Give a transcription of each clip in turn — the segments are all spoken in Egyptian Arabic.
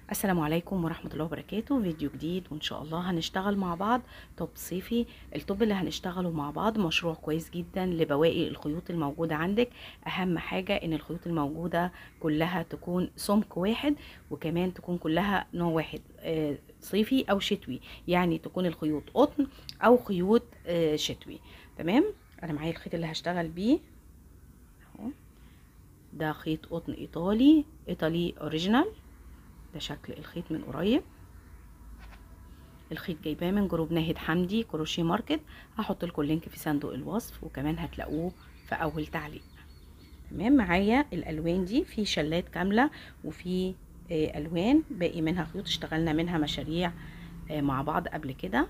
السلام عليكم ورحمة الله وبركاته فيديو جديد وان شاء الله هنشتغل مع بعض توب صيفي التوب اللي هنشتغله مع بعض مشروع كويس جدا لبواقي الخيوط الموجودة عندك اهم حاجة ان الخيوط الموجودة كلها تكون سمك واحد وكمان تكون كلها نوع واحد آه، صيفي او شتوي يعني تكون الخيوط قطن او خيوط آه، شتوي تمام انا معايا الخيط اللي هشتغل بيه اهو ده خيط قطن ايطالي ايطالي اوريجينال ده شكل الخيط من قريب الخيط جايباه من جروب ناهد حمدي كروشيه ماركت هحط لكم اللينك في صندوق الوصف وكمان هتلاقوه في اول تعليق تمام معايا الالوان دي في شلات كامله وفي آه الوان باقي منها خيوط اشتغلنا منها مشاريع آه مع بعض قبل كده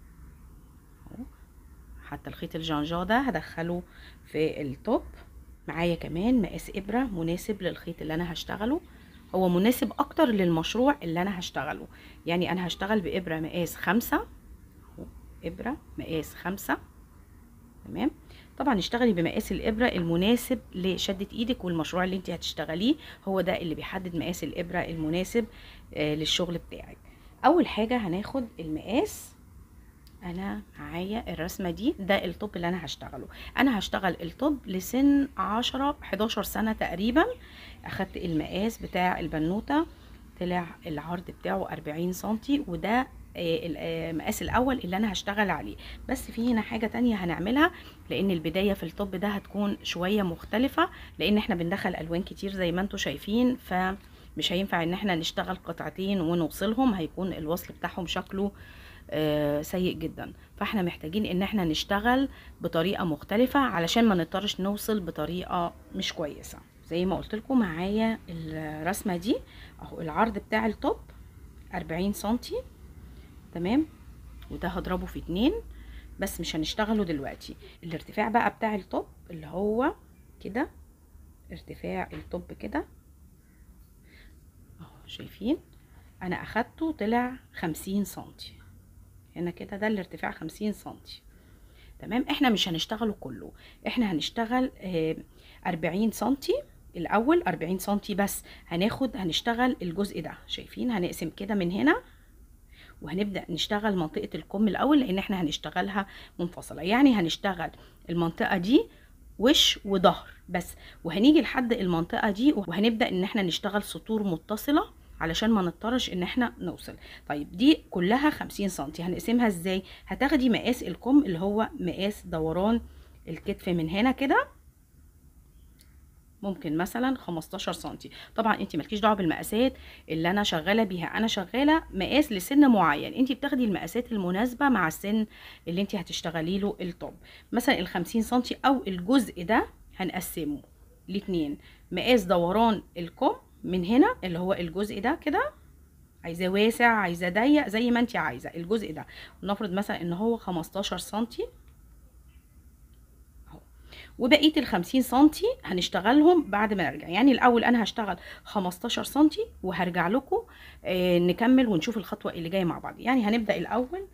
حتى الخيط الجانجا ده هدخله في التوب معايا كمان مقاس ابره مناسب للخيط اللي انا هشتغله هو مناسب اكتر للمشروع اللي انا هشتغله يعني انا هشتغل بابره مقاس خمسة اهو ابره مقاس خمسة تمام طبعا اشتغلي بمقاس الابره المناسب لشده ايدك والمشروع اللي انت هتشتغليه هو ده اللي بيحدد مقاس الابره المناسب آه للشغل بتاعك اول حاجه هناخد المقاس انا معايا الرسمه دي ده الطب اللي انا هشتغله انا هشتغل الطب لسن عشرة 11 سنه تقريبا اخدت المقاس بتاع البنوته طلع العرض بتاعه 40 سنتي وده المقاس الاول اللي انا هشتغل عليه بس في هنا حاجه تانية هنعملها لان البدايه في الطب ده هتكون شويه مختلفه لان احنا بندخل الوان كتير زي ما انتم شايفين فمش هينفع ان احنا نشتغل قطعتين ونوصلهم هيكون الوصل بتاعهم شكله آه سيء جدا فاحنا محتاجين ان احنا نشتغل بطريقه مختلفه علشان ما نضطرش نوصل بطريقه مش كويسه زي ما قلت لكم معايا الرسمه دي اهو العرض بتاع التوب 40 سنتي تمام وده هضربه في اتنين بس مش هنشتغله دلوقتي الارتفاع بقى بتاع التوب اللي هو كده ارتفاع التوب كده اهو شايفين انا اخدته طلع خمسين سنتي هنا كده ده الارتفاع خمسين سنتي تمام احنا مش هنشتغله كله احنا هنشتغل أربعين سنتي الاول أربعين سنتي بس هناخد هنشتغل الجزء ده شايفين هنقسم كده من هنا وهنبدا نشتغل منطقه الكم الاول لان احنا هنشتغلها منفصله يعني هنشتغل المنطقه دي وش وظهر بس وهنيجي لحد المنطقه دي وهنبدا ان احنا نشتغل سطور متصله علشان ما نضطرش ان احنا نوصل طيب دي كلها خمسين سنتي هنقسمها ازاي هتاخدي مقاس الكم اللي هو مقاس دوران الكتف من هنا كده ممكن مثلا 15 سنتي طبعا انت مالكيش دعوه بالمقاسات اللي انا شغاله بيها انا شغاله مقاس لسن معين انت بتاخدي المقاسات المناسبه مع السن اللي انت هتشتغلي له الطب مثلا ال 50 سنتي او الجزء ده هنقسمه لاتنين مقاس دوران الكم من هنا اللي هو الجزء ده كده عايزاه واسع عايزاه ضيق زي ما انت عايزه الجزء ده نفرض مثلا ان هو 15 سنتي اهو وبقيه ال 50 سنتي هنشتغلهم بعد ما نرجع يعني الاول انا هشتغل 15 سنتي وهرجع لكم آه نكمل ونشوف الخطوه اللي جايه مع بعض يعني هنبدا الاول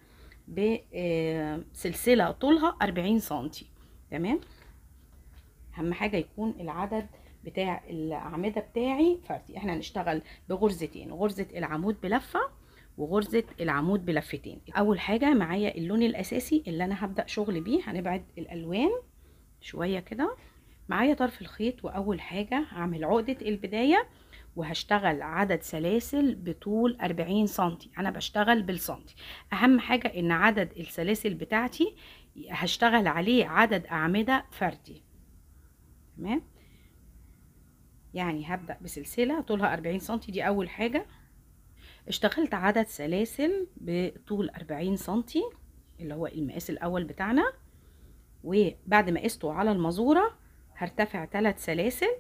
بسلسله طولها 40 سنتي تمام اهم حاجه يكون العدد بتاع الاعمده بتاعي فردي احنا هنشتغل بغرزتين غرزه العمود بلفه وغرزه العمود بلفتين اول حاجه معايا اللون الاساسي اللي انا هبدا شغل بيه هنبعد الالوان شويه كده معايا طرف الخيط واول حاجه هعمل عقده البدايه وهشتغل عدد سلاسل بطول 40 سنتي انا بشتغل بالسنتي اهم حاجه ان عدد السلاسل بتاعتي هشتغل عليه عدد اعمده فردي تمام يعني هبدأ بسلسلة طولها 40 سنتي دي أول حاجة اشتغلت عدد سلاسل بطول 40 سنتي اللي هو المقاس الأول بتاعنا وبعد ما قسته على المزورة هرتفع ثلاث سلاسل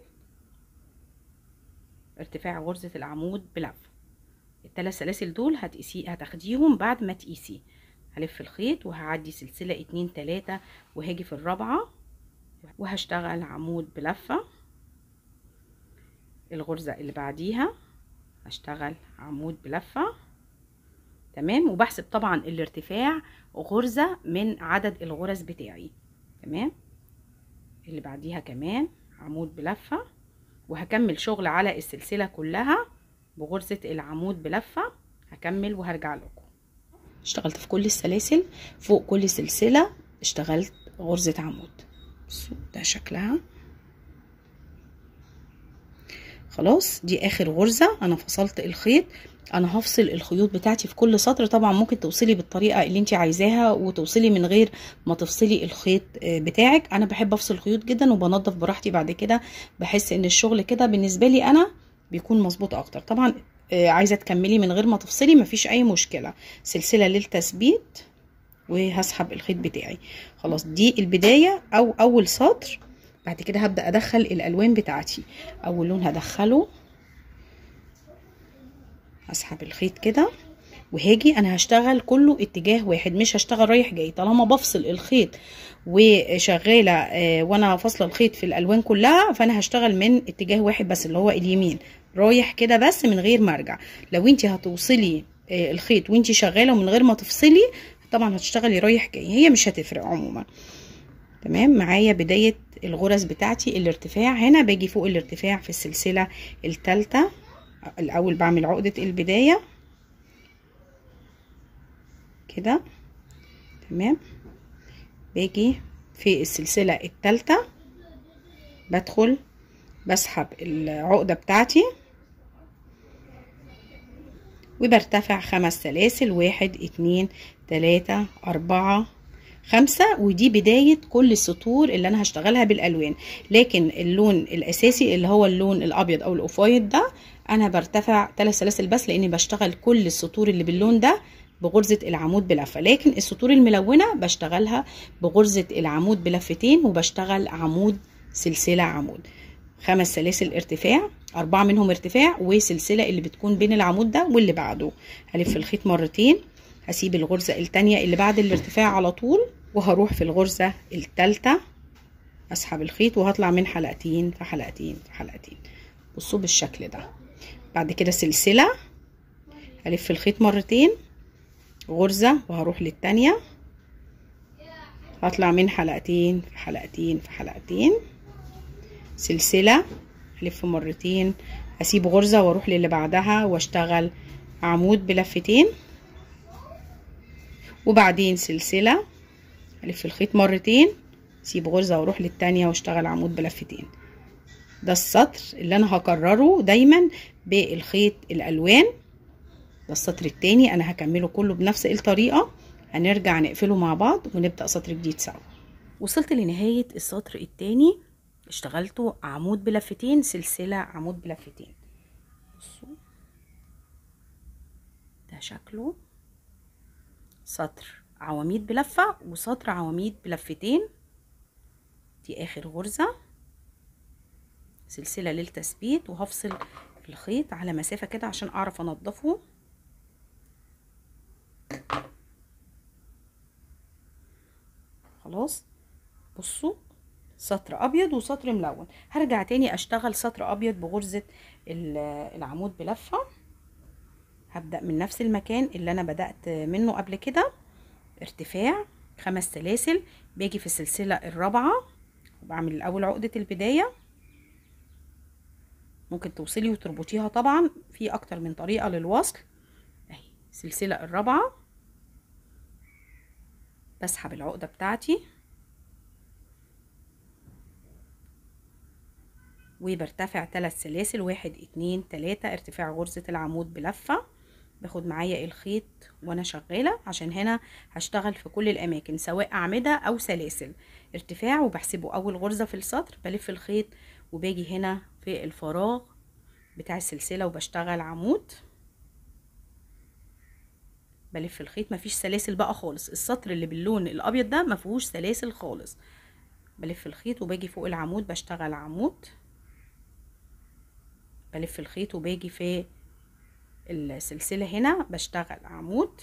ارتفاع غرزة العمود بلف الثلاث سلاسل دول هتقيسي هتاخديهم بعد ما تقيسي هلف الخيط وهعدي سلسلة اتنين تلاتة وهاجي في الرابعة وهشتغل عمود بلفه الغرزة اللي بعديها هشتغل عمود بلفة تمام وبحسب طبعا الارتفاع غرزة من عدد الغرز بتاعي تمام اللي بعديها كمان عمود بلفة وهكمل شغل على السلسلة كلها بغرزة العمود بلفة هكمل وهرجع لكم اشتغلت في كل السلاسل فوق كل سلسلة اشتغلت غرزة عمود بصوا ده شكلها خلاص دي اخر غرزة انا فصلت الخيط انا هفصل الخيوط بتاعتي في كل سطر طبعا ممكن توصلي بالطريقه اللي انت عايزاها وتوصلي من غير ما تفصلي الخيط بتاعك انا بحب افصل الخيوط جدا وبنضف براحتي بعد كده بحس ان الشغل كده بالنسبه لي انا بيكون مظبوط اكتر طبعا عايزه تكملي من غير ما تفصلي مفيش اي مشكله سلسله للتثبيت وهسحب الخيط بتاعي خلاص دي البدايه او اول سطر بعد كده هبدا ادخل الالوان بتاعتي اول لون هدخله هسحب الخيط كده وهاجي انا هشتغل كله اتجاه واحد مش هشتغل رايح جاي طالما بفصل الخيط وشغاله آه وانا فاصله الخيط في الالوان كلها فانا هشتغل من اتجاه واحد بس اللي هو اليمين رايح كده بس من غير ما ارجع لو انت هتوصلي آه الخيط وانت شغاله ومن غير ما تفصلي طبعا هتشتغلي رايح جاي هي مش هتفرق عموما تمام معايا بدايه الغرز بتاعتي الارتفاع هنا باجي فوق الارتفاع في السلسله الثالثه الاول بعمل عقده البدايه كده تمام باجي في السلسله الثالثه بدخل بسحب العقده بتاعتي وبرتفع خمس سلاسل واحد اتنين تلاتة اربعة خمسة ودي بداية كل السطور اللي انا هشتغلها بالالوان لكن اللون الاساسي اللي هو اللون الابيض او الاوفايد ده انا برتفع ثلاث سلاسل بس لاني بشتغل كل السطور اللي باللون ده بغرزة العمود بلفة لكن السطور الملونة بشتغلها بغرزة العمود بلفتين وبشتغل عمود سلسلة عمود خمس سلاسل ارتفاع أربعة منهم ارتفاع وسلسلة اللي بتكون بين العمود ده واللي بعده هلف الخيط مرتين هسيب الغرزة التانية اللي بعد الارتفاع على طول وهروح في الغرزة التالتة اسحب الخيط وهطلع من حلقتين في حلقتين في حلقتين بصوا بالشكل ده بعد كده سلسلة هلف الخيط مرتين غرزة وهروح للتانية هطلع من حلقتين في حلقتين في حلقتين سلسلة هلف مرتين اسيب غرزة واروح للي بعدها واشتغل عمود بلفتين وبعدين سلسلة الف الخيط مرتين اسيب غرزة واروح للتانية واشتغل عمود بلفتين ده السطر اللي انا هكرره دايما بالخيط الالوان ده السطر التاني انا هكمله كله بنفس الطريقة هنرجع نقفله مع بعض ونبدأ سطر جديد سوا وصلت لنهاية السطر التاني اشتغلته عمود بلفتين سلسلة عمود بلفتين بصوا ده شكله سطر عواميد بلفة وسطر عواميد بلفتين دي اخر غرزة سلسلة للتثبيت وهفصل في الخيط على مسافة كده عشان اعرف انضفه خلاص بصوا سطر ابيض وسطر ملون هرجع تاني اشتغل سطر ابيض بغرزة العمود بلفة هبدأ من نفس المكان اللي انا بدأت منه قبل كده ارتفاع خمس سلاسل باجي في السلسلة الرابعة وبعمل الاول عقدة البداية ممكن توصلي وتربطيها طبعا في اكتر من طريقة للوصل اهي السلسلة الرابعة بسحب العقدة بتاعتي وبرتفع ثلاث سلاسل واحد اتنين تلاتة ارتفاع غرزة العمود بلفة باخد معايا الخيط وانا شغالة عشان هنا هشتغل في كل الاماكن سواء اعمدة او سلاسل ارتفاع وبحسبه اول غرزة في السطر بلف الخيط وباجي هنا في الفراغ بتاع السلسلة وبشتغل عمود بلف الخيط مفيش سلاسل بقى خالص السطر اللي باللون الابيض ده مفيهوش سلاسل خالص بلف الخيط وباجي فوق العمود بشتغل عمود بلف الخيط وباجي في السلسلة هنا بشتغل عمود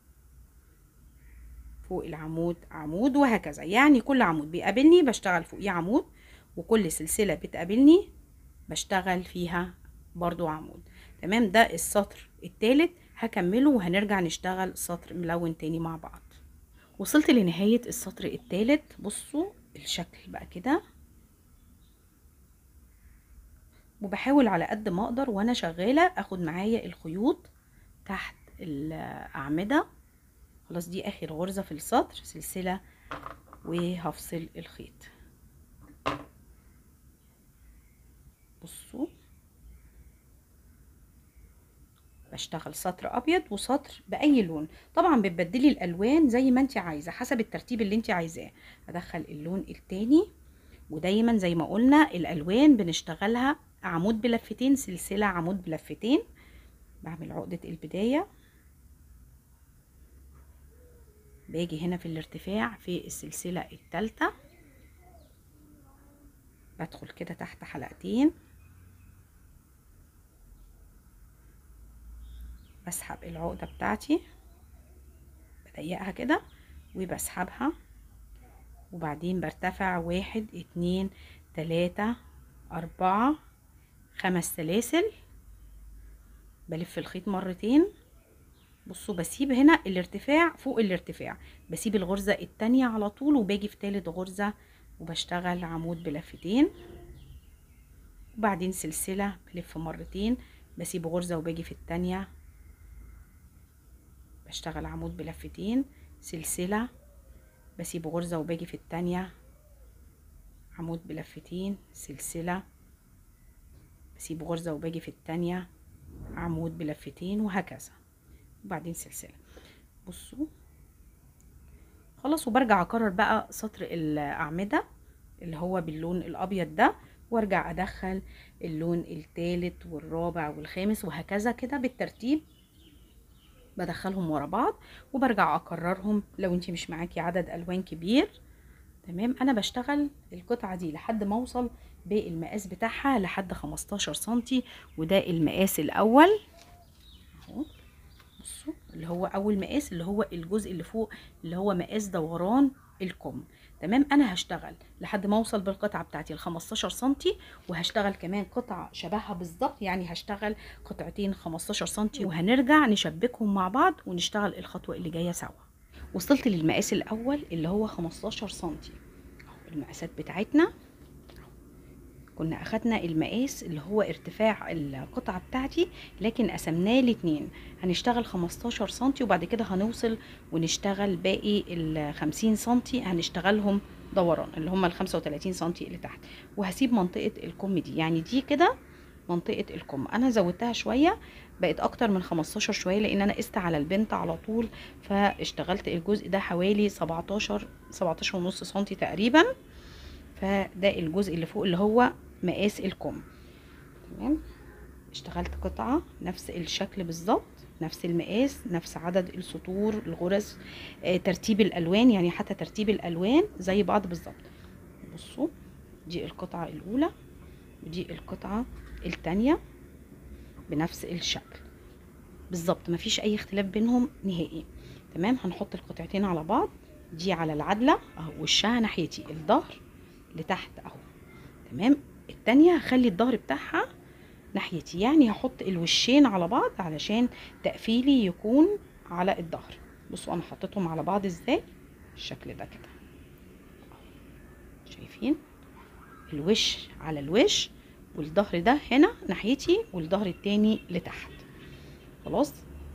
فوق العمود عمود وهكذا يعني كل عمود بيقابلني بشتغل فوقيه عمود وكل سلسلة بتقابلني بشتغل فيها برضو عمود تمام ده السطر التالت هكمله وهنرجع نشتغل سطر ملون تاني مع بعض وصلت لنهاية السطر التالت بصوا الشكل بقى كده وبحاول على قد ما اقدر وانا شغاله اخد معايا الخيوط تحت الاعمده خلاص دي اخر غرزه في السطر سلسله وهفصل الخيط بصوا بشتغل سطر ابيض وسطر باي لون طبعا بتبدلي الالوان زي ما انت عايزه حسب الترتيب اللي انت عايزاه ادخل اللون التاني ودايما زي ما قلنا الالوان بنشتغلها عمود بلفتين سلسله عمود بلفتين بعمل عقده البدايه باجي هنا في الارتفاع في السلسله الثالثه بدخل كده تحت حلقتين بسحب العقدة بتاعتي بضيقها كده وبسحبها وبعدين برتفع واحد اتنين تلاتة اربعة خمس سلاسل بلف الخيط مرتين بصوا بسيب هنا الارتفاع فوق الارتفاع بسيب الغرزة التانية على طول وباجي في تالت غرزة وبشتغل عمود بلفتين وبعدين سلسلة بلف مرتين بسيب غرزة وباجي في التانية بشتغل عمود بلفتين سلسلة بسيب غرزة وباجي في التانية عمود بلفتين سلسلة بسيب غرزة وباجي في التانية عمود بلفتين وهكذا وبعدين سلسلة بصوا خلاص وبرجع اكرر بقى سطر الاعمدة اللي هو باللون الابيض ده وارجع ادخل اللون الثالث والرابع والخامس وهكذا كده بالترتيب بدخلهم ورا بعض وبرجع اكررهم لو انت مش معاكي عدد الوان كبير تمام انا بشتغل القطعه دي لحد ما اوصل بالمقاس بتاعها لحد 15 سنتي وده المقاس الاول اهو بصوا اللي هو اول مقاس اللي هو الجزء اللي فوق اللي هو مقاس دوران الكم تمام انا هشتغل لحد ما اوصل بالقطعه بتاعتي ل 15 سنتي وهشتغل كمان قطعه شبهها بالظبط يعني هشتغل قطعتين 15 سنتي وهنرجع نشبكهم مع بعض ونشتغل الخطوه اللي جايه سوا وصلت للمقاس الاول اللي هو 15 سنتي المقاسات بتاعتنا كنا اخدنا المقاس اللي هو ارتفاع القطعة بتاعتي لكن قسمناه لاتنين هنشتغل 15 سنتي وبعد كده هنوصل ونشتغل باقي ال 50 سنتي هنشتغلهم دوران اللي هم ال 35 سنتي اللي تحت وهسيب منطقة الكم دي يعني دي كده منطقة الكم انا زودتها شوية بقت اكتر من 15 شوية لان انا قست على البنت على طول فاشتغلت الجزء ده حوالي 17 17 ونص سنتي تقريبا فده الجزء اللي فوق اللي هو مقاس الكم تمام اشتغلت قطعة نفس الشكل بالظبط نفس المقاس نفس عدد السطور الغرز اه ترتيب الالوان يعني حتى ترتيب الالوان زي بعض بالظبط بصوا دي القطعة الاولى ودي القطعة التانية بنفس الشكل بالظبط مفيش اي اختلاف بينهم نهائي تمام هنحط القطعتين على بعض دي على العدلة اهو وشها ناحيتي الظهر لتحت اهو تمام التانية هخلي الظهر بتاعها ناحيتي يعني هحط الوشين على بعض علشان تقفيلي يكون على الظهر بصوا انا حطيتهم على بعض ازاي الشكل ده كده شايفين الوش على الوش والظهر ده هنا ناحيتي والظهر التاني لتحت خلاص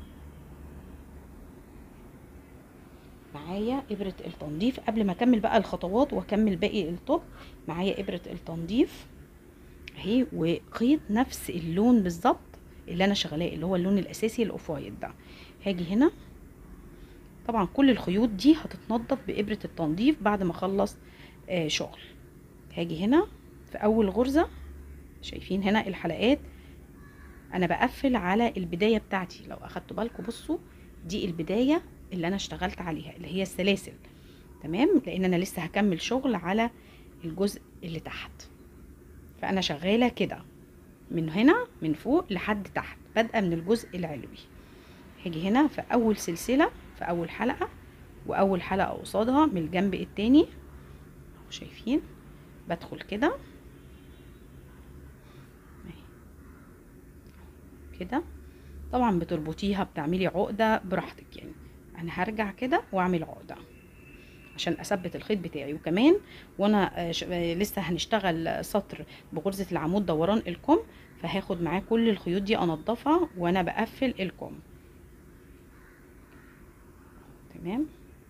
معايا ابرة التنظيف قبل ما اكمل بقى الخطوات واكمل باقي الطب معايا ابرة التنظيف اهي وخيط نفس اللون بالظبط اللي انا شغلاه اللي هو اللون الاساسي الاوف وايت ده هاجي هنا طبعا كل الخيوط دي هتتنضف بابرة التنظيف بعد ما اخلص آه شغل هاجي هنا في اول غرزة شايفين هنا الحلقات انا بقفل على البداية بتاعتي لو اخدتوا بالكم بصوا دي البداية اللي انا اشتغلت عليها اللي هي السلاسل تمام لان انا لسه هكمل شغل على الجزء اللي تحت فانا شغاله كده من هنا من فوق لحد تحت بادئه من الجزء العلوي هاجي هنا في اول سلسله في اول حلقه واول حلقه قصادها من الجنب التاني شايفين بدخل كده كده طبعا بتربطيها بتعملي عقده براحتك يعني انا هرجع كده واعمل عقده عشان اثبت الخيط بتاعي وكمان وانا آه، ش- آه، لسه هنشتغل سطر بغرزة العمود دوران الكم فهاخد معاه كل الخيوط دي انضفها وانا بقفل الكم تمام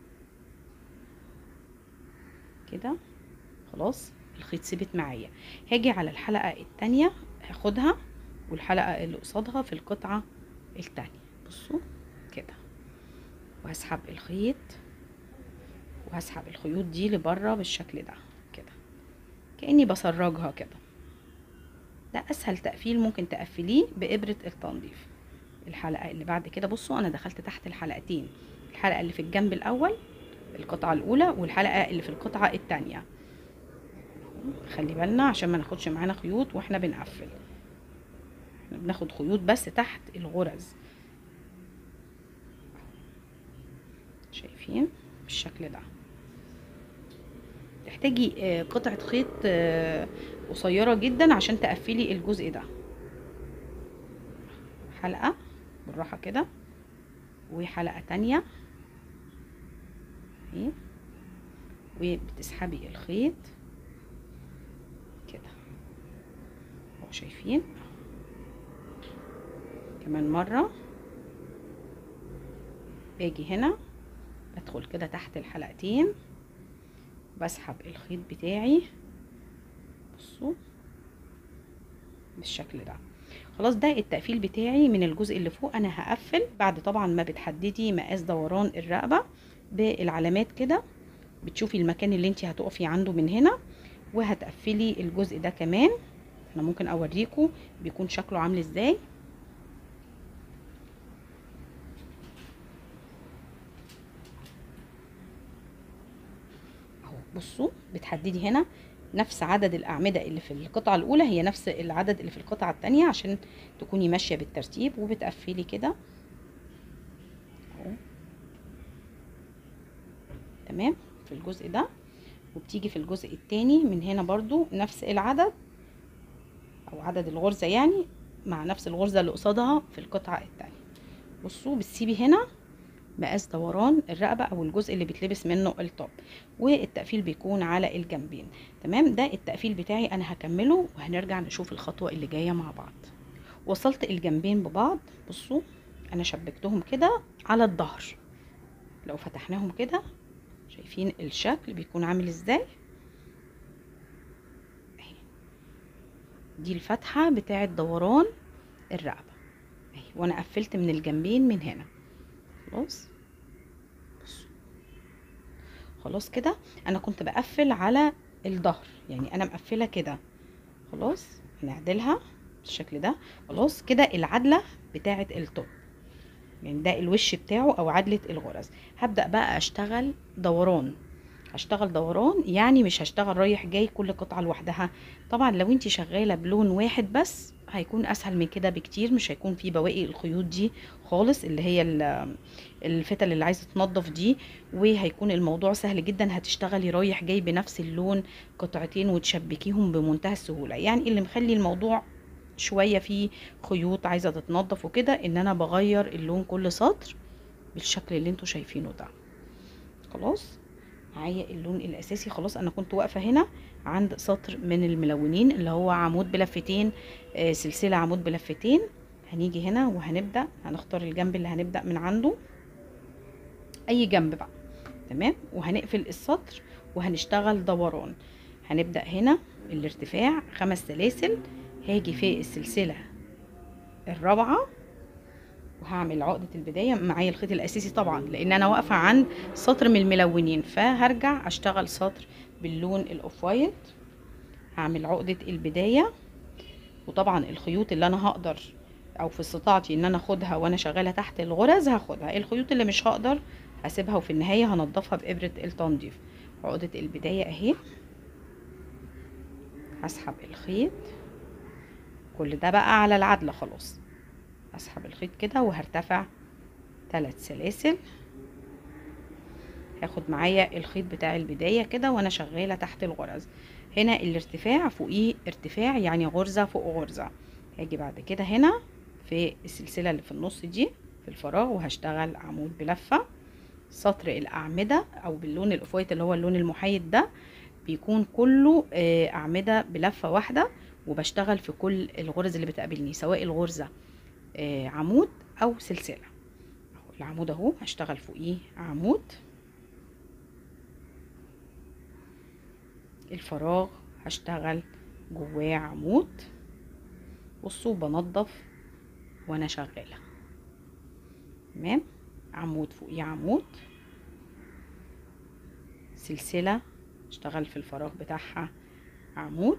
كده خلاص الخيط ثبت معايا هاجي على الحلقة التانية هاخدها والحلقة اللي قصادها في القطعة التانية بصوا كده وهسحب الخيط وهسحب الخيوط دي لبره بالشكل ده كده كأني بسرجها كده ده اسهل تقفيل ممكن تقفليه بإبرة التنظيف الحلقة اللي بعد كده بصوا انا دخلت تحت الحلقتين الحلقة اللي في الجنب الاول القطعة الاولى والحلقة اللي في القطعة التانية خلي بالنا عشان ما ناخدش معانا خيوط واحنا بنقفل احنا بناخد خيوط بس تحت الغرز شايفين بالشكل ده تحتاجي آه، قطعة خيط آه، قصيرة جدا عشان تقفلي الجزء ده حلقة بالراحة كده وحلقة تانية اهي وبتسحبي الخيط كده اهو شايفين كمان مرة باجي هنا بدخل كده تحت الحلقتين بسحب الخيط بتاعي بصوا بالشكل ده خلاص ده التقفيل بتاعي من الجزء اللي فوق انا هقفل بعد طبعا ما بتحددي مقاس دوران الرقبة بالعلامات كده بتشوفي المكان اللي انت هتقفي عنده من هنا وهتقفلي الجزء ده كمان انا ممكن اوريكم بيكون شكله عامل ازاي اهو بصوا بتحددي هنا نفس عدد الاعمده اللي في القطعه الاولى هي نفس العدد اللي في القطعه الثانيه عشان تكوني ماشيه بالترتيب وبتقفلي كده اهو تمام في الجزء ده وبتيجي في الجزء التاني من هنا برضو نفس العدد او عدد الغرزه يعني مع نفس الغرزه اللي قصادها في القطعه التانية بصوا بتسيبي هنا مقاس دوران الرقبة أو الجزء اللي بيتلبس منه الطب والتقفيل بيكون على الجنبين تمام ده التقفيل بتاعي أنا هكمله وهنرجع نشوف الخطوة اللي جاية مع بعض وصلت الجنبين ببعض بصوا أنا شبكتهم كده على الظهر لو فتحناهم كده شايفين الشكل بيكون عامل ازاي اهي دي الفتحة بتاعة دوران الرقبة اهي وانا قفلت من الجنبين من هنا خلاص بصوا خلاص كده انا كنت بقفل على الظهر يعني انا مقفله كده خلاص هنعدلها بالشكل ده خلاص كده العدله بتاعه التوب يعني ده الوش بتاعه او عدله الغرز هبدا بقى اشتغل دوران هشتغل دوران يعني مش هشتغل رايح جاي كل قطعه لوحدها طبعا لو انت شغاله بلون واحد بس هيكون اسهل من كده بكتير مش هيكون في بواقي الخيوط دي خالص اللي هي ال- الفتل اللي عايزه تنضف دي وهيكون الموضوع سهل جدا هتشتغلي رايح جاي بنفس اللون قطعتين وتشبكيهم بمنتهى السهوله يعني اللي مخلي الموضوع شويه فيه خيوط عايزه تتنضف وكده ان انا بغير اللون كل سطر بالشكل اللي انتوا شايفينه ده خلاص معايا اللون الاساسي خلاص انا كنت واقفه هنا عند سطر من الملونين اللي هو عمود بلفتين آه، سلسله عمود بلفتين هنيجي هنا وهنبدا هنختار الجنب اللي هنبدا من عنده اي جنب بقى تمام وهنقفل السطر وهنشتغل دوران هنبدا هنا الارتفاع خمس سلاسل هاجي في السلسله الرابعه وهعمل عقدة البداية معايا الخيط الأساسي طبعا لأن أنا واقفة عند سطر من الملونين فهرجع أشتغل سطر باللون الأوف وايت هعمل عقدة البداية وطبعا الخيوط اللي أنا هقدر أو في استطاعتي إن أنا أخدها وأنا شغالة تحت الغرز هاخدها الخيوط اللي مش هقدر هسيبها وفي النهاية هنضفها بإبرة التنظيف عقدة البداية أهي هسحب الخيط كل ده بقى على العدلة خلاص اسحب الخيط كده وهرتفع ثلاث سلاسل هاخد معايا الخيط بتاع البداية كده وانا شغالة تحت الغرز هنا الارتفاع فوقيه ارتفاع يعني غرزة فوق غرزة هاجي بعد كده هنا في السلسلة اللي في النص دي في الفراغ وهشتغل عمود بلفة سطر الاعمده او باللون الاوفوايت اللي هو اللون المحايد ده بيكون كله آه، اعمده بلفه واحده وبشتغل في كل الغرز اللي بتقابلني سواء الغرزه آه، عمود او سلسله أهو العمود اهو هشتغل فوقيه عمود الفراغ هشتغل جواه عمود بصوا بنضف وانا شغاله تمام عمود فوقيه عمود سلسله اشتغل في الفراغ بتاعها عمود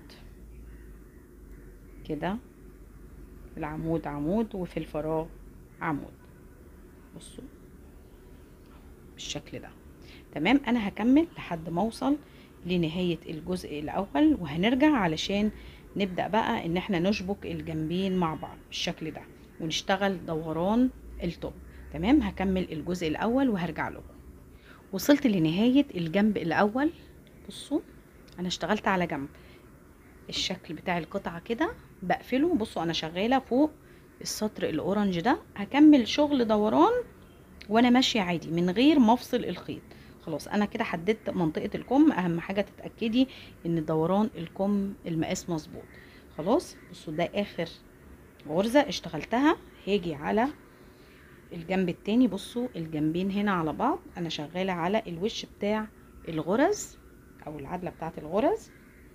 كده العمود عمود وفي الفراغ عمود بصوا بالشكل ده تمام انا هكمل لحد ما اوصل لنهاية الجزء الاول وهنرجع علشان نبدأ بقى ان احنا نشبك الجنبين مع بعض بالشكل ده ونشتغل دوران التوب تمام هكمل الجزء الاول وهرجع لكم وصلت لنهاية الجنب الاول بصوا انا اشتغلت على جنب الشكل بتاع القطعة كده بقفله بصوا انا شغالة فوق السطر الاورنج ده هكمل شغل دوران وانا ماشية عادي من غير ما افصل الخيط خلاص انا كده حددت منطقة الكم اهم حاجة تتأكدي ان دوران الكم المقاس مظبوط خلاص بصوا ده اخر غرزة اشتغلتها هاجي على الجنب التاني بصوا الجنبين هنا على بعض انا شغالة على الوش بتاع الغرز او العدلة بتاعت الغرز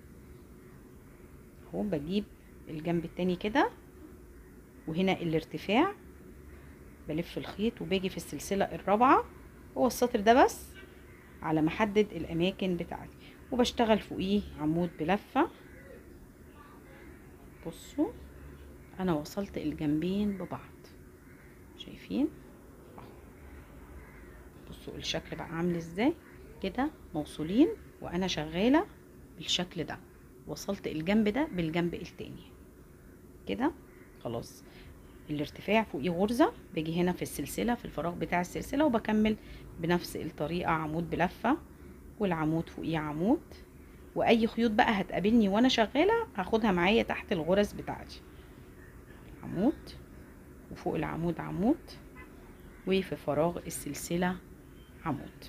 اهو بجيب الجنب التاني كده وهنا الارتفاع بلف الخيط وباجي في السلسلة الرابعة هو السطر ده بس على ما احدد الاماكن بتاعتي وبشتغل فوقيه عمود بلفة بصوا انا وصلت الجنبين ببعض شايفين اهو بصوا الشكل بقى عامل ازاي كده موصولين وانا شغالة بالشكل ده وصلت الجنب ده بالجنب التاني كده خلاص الارتفاع فوقيه غرزة باجي هنا في السلسلة في الفراغ بتاع السلسلة وبكمل بنفس الطريقة عمود بلفة والعمود فوقيه عمود واي خيوط بقى هتقابلني وانا شغالة هاخدها معايا تحت الغرز بتاعتي عمود وفوق العمود عمود وفي فراغ السلسلة عمود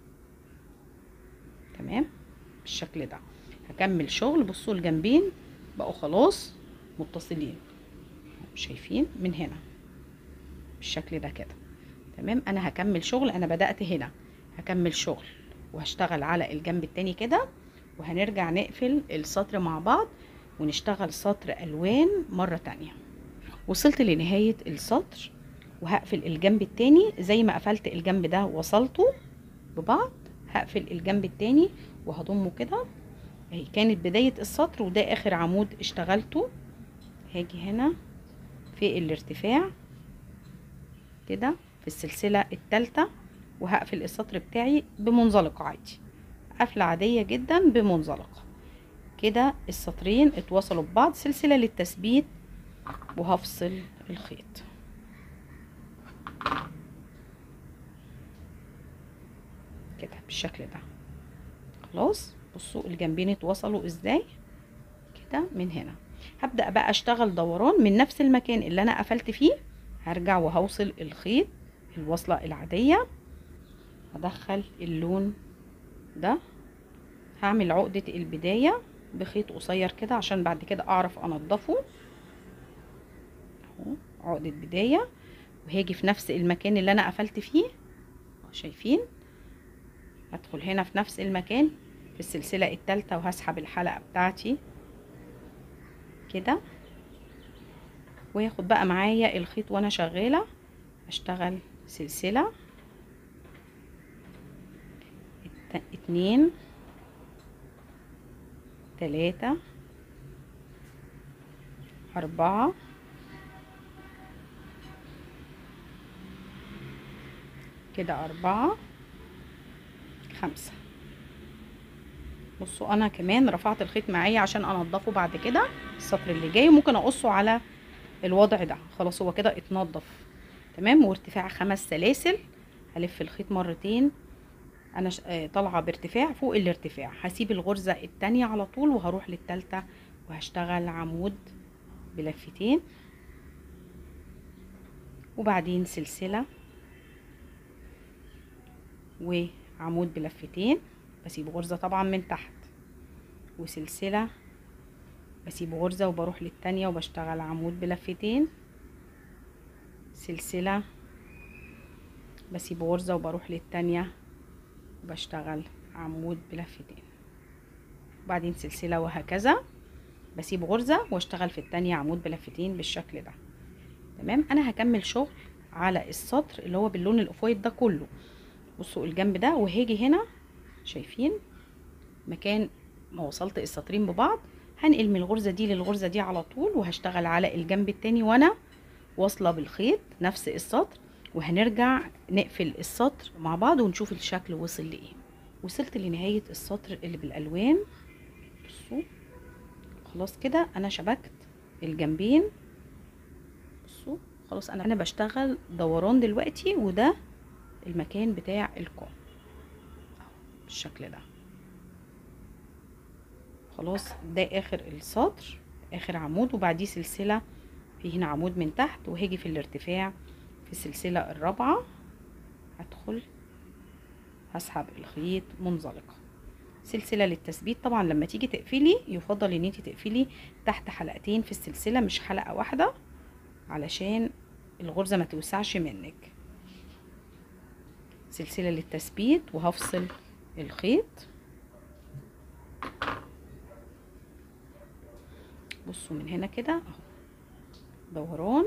تمام بالشكل ده هكمل شغل بصوا الجنبين بقوا خلاص متصلين شايفين من هنا بالشكل ده كده تمام انا هكمل شغل انا بدأت هنا هكمل شغل وهشتغل على الجنب التاني كده وهنرجع نقفل السطر مع بعض ونشتغل سطر الوان مرة تانية وصلت لنهاية السطر وهقفل الجنب التاني زي ما قفلت الجنب ده وصلته ببعض هقفل الجنب التاني وهضمه كده اهي كانت بداية السطر وده اخر عمود اشتغلته هاجي هنا في الارتفاع كده في السلسلة التالتة وهقفل السطر بتاعي بمنزلقة عادي قفلة عادية جدا بمنزلقة كده السطرين اتوصلوا ببعض سلسلة للتثبيت وهفصل الخيط كده بالشكل ده خلاص بصوا الجنبين اتوصلوا ازاي كده من هنا هبدأ بقى اشتغل دوران من نفس المكان اللي انا قفلت فيه هرجع وهوصل الخيط الوصلة العادية هدخل اللون ده هعمل عقدة البداية بخيط قصير كده عشان بعد كده اعرف انضفه اهو عقدة بداية وهاجي في نفس المكان اللي انا قفلت فيه شايفين هدخل هنا في نفس المكان في السلسلة التالتة وهسحب الحلقة بتاعتي كده وياخد بقى معايا الخيط وانا شغالة اشتغل سلسلة اتنين تلاتة أربعة كده أربعة خمسة بصوا أنا كمان رفعت الخيط معايا عشان أنضفه بعد كده السطر اللي جاي ممكن أقصه على الوضع ده خلاص هو كده اتنضف تمام وارتفاع خمس سلاسل هلف الخيط مرتين انا ش... آه طالعه بارتفاع فوق الارتفاع هسيب الغرزه التانية على طول وهروح للتالتة وهشتغل عمود بلفتين وبعدين سلسله وعمود بلفتين بسيب غرزة طبعا من تحت وسلسلة بسيب غرزة وبروح للتانية وبشتغل عمود بلفتين سلسلة بسيب غرزة وبروح للتانية وبشتغل عمود بلفتين وبعدين سلسلة وهكذا بسيب غرزة واشتغل في التانية عمود بلفتين بالشكل ده تمام انا هكمل شغل على السطر اللي هو باللون الاوفوايت ده كله بصوا الجنب ده وهاجي هنا شايفين مكان ما وصلت السطرين ببعض هنقل من الغرزة دي للغرزة دي على طول وهشتغل على الجنب التاني وانا واصلة بالخيط نفس السطر وهنرجع نقفل السطر مع بعض ونشوف الشكل وصل لايه وصلت لنهاية السطر اللي بالالوان بصوا خلاص كده انا شبكت الجنبين بصوا خلاص انا انا بشتغل دوران دلوقتي وده المكان بتاع الكم بالشكل ده خلاص ده اخر السطر اخر عمود وبعديه سلسله في هنا عمود من تحت وهاجي في الارتفاع في السلسله الرابعه هدخل هسحب الخيط منزلقه سلسله للتثبيت طبعا لما تيجي تقفلي يفضل ان انت تقفلي تحت حلقتين في السلسله مش حلقه واحده علشان الغرزه ما توسعش منك سلسله للتثبيت وهفصل الخيط بصوا من هنا كده اهو دوران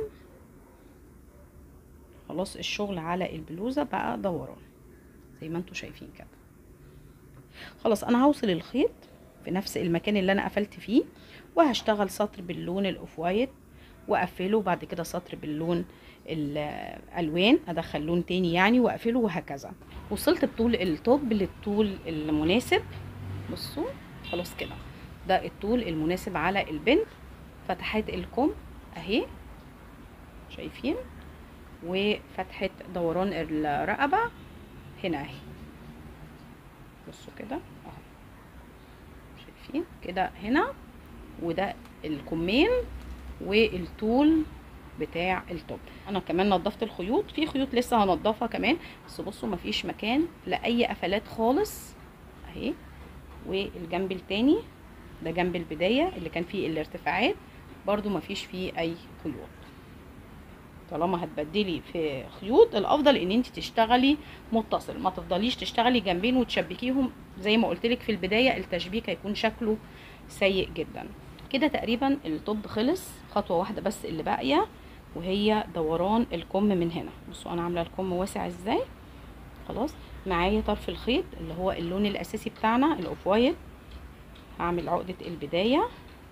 خلاص الشغل على البلوزه بقى دوران زي ما انتوا شايفين كده خلاص انا هوصل الخيط في نفس المكان اللي انا قفلت فيه وهشتغل سطر باللون الاوف وايت واقفله وبعد كده سطر باللون الالوان ادخل لون تاني يعني واقفله وهكذا وصلت بطول التوب للطول المناسب بصوا خلاص كده ده الطول المناسب على البنت فتحات الكم اهي شايفين وفتحة دوران الرقبة هنا اهي بصوا كده اهو شايفين كده هنا وده الكمين والطول بتاع التوب انا كمان نضفت الخيوط في خيوط لسه هنضفها كمان بس بصوا مفيش مكان لاي قفلات خالص اهي والجنب التاني ده جنب البداية اللي كان فيه الارتفاعات برضو مفيش فيه اي خيوط طالما هتبدلي في خيوط الافضل ان انت تشتغلي متصل ما تفضليش تشتغلي جنبين وتشبكيهم زي ما قلت لك في البدايه التشبيك هيكون شكله سيء جدا كده تقريبا الطب خلص خطوه واحده بس اللي باقيه وهي دوران الكم من هنا بصوا انا عامله الكم واسع ازاي خلاص معايا طرف الخيط اللي هو اللون الاساسي بتاعنا الاوف وايت هعمل عقده البدايه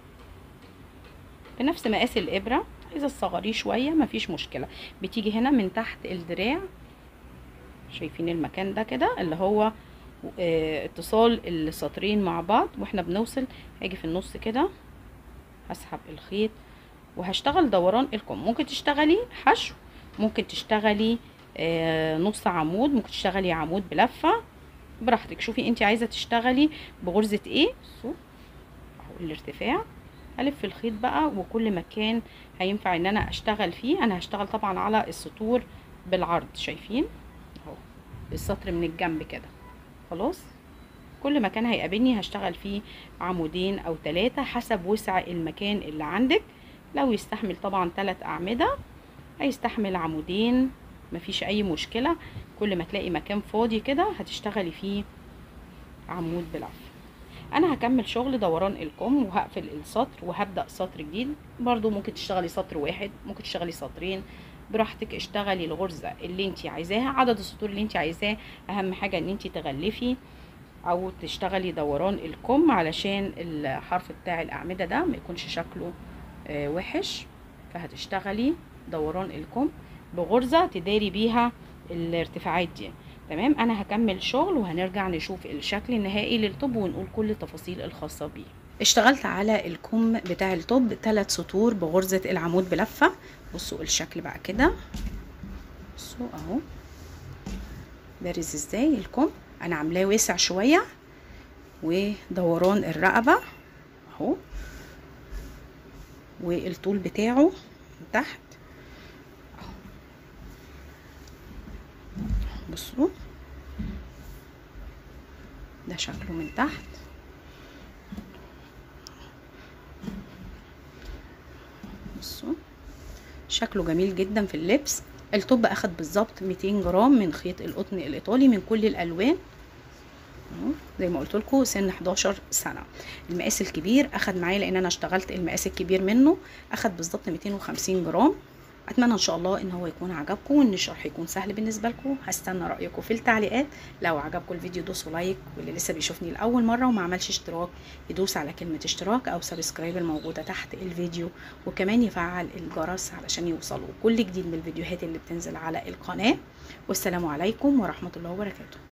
بنفس مقاس الابره عايزه تصغريه شويه مفيش مشكله بتيجي هنا من تحت الدراع شايفين المكان ده كده اللي هو اه اتصال السطرين مع بعض واحنا بنوصل هاجي في النص كده هسحب الخيط وهشتغل دوران الكم ممكن تشتغلي حشو ممكن تشتغلي اه نص عمود ممكن تشتغلي عمود بلفه براحتك شوفي انت عايزه تشتغلي بغرزه ايه اهو الارتفاع الف الخيط بقى وكل مكان هينفع ان انا اشتغل فيه انا هشتغل طبعا على السطور بالعرض شايفين اهو السطر من الجنب كده خلاص كل مكان هيقابلني هشتغل فيه عمودين او ثلاثة حسب وسع المكان اللي عندك لو يستحمل طبعا ثلاث اعمدة هيستحمل عمودين مفيش اي مشكلة كل ما تلاقي مكان فاضي كده هتشتغلي فيه عمود بلف انا هكمل شغل دوران الكم وهقفل السطر وهبدا سطر جديد برضو ممكن تشتغلي سطر واحد ممكن تشتغلي سطرين براحتك اشتغلي الغرزه اللي انت عايزاها عدد السطور اللي انت عايزاه اهم حاجه ان انت تغلفي او تشتغلي دوران الكم علشان الحرف بتاع الاعمده ده ما يكونش شكله آه وحش فهتشتغلي دوران الكم بغرزه تداري بيها الارتفاعات دي تمام انا هكمل شغل وهنرجع نشوف الشكل النهائي للطب ونقول كل التفاصيل الخاصه بيه اشتغلت على الكم بتاع الطب ثلاث سطور بغرزه العمود بلفه بصوا الشكل بقى كده بصوا اهو بارز ازاي الكم انا عاملاه واسع شويه ودوران الرقبه اهو والطول بتاعه من تحت بصوا شكله من تحت بصوا شكله جميل جدا في اللبس التوب اخد بالظبط 200 جرام من خيط القطن الايطالي من كل الالوان زي ما قلت لكم سن 11 سنه المقاس الكبير اخد معايا لان انا اشتغلت المقاس الكبير منه اخد بالظبط 250 جرام اتمنى ان شاء الله ان هو يكون عجبكم وان الشرح يكون سهل بالنسبه لكم هستنى رايكم في التعليقات لو عجبكم الفيديو دوسوا لايك واللي لسه بيشوفني لاول مره وما عملش اشتراك يدوس على كلمه اشتراك او سبسكرايب الموجوده تحت الفيديو وكمان يفعل الجرس علشان يوصلوا كل جديد من الفيديوهات اللي بتنزل على القناه والسلام عليكم ورحمه الله وبركاته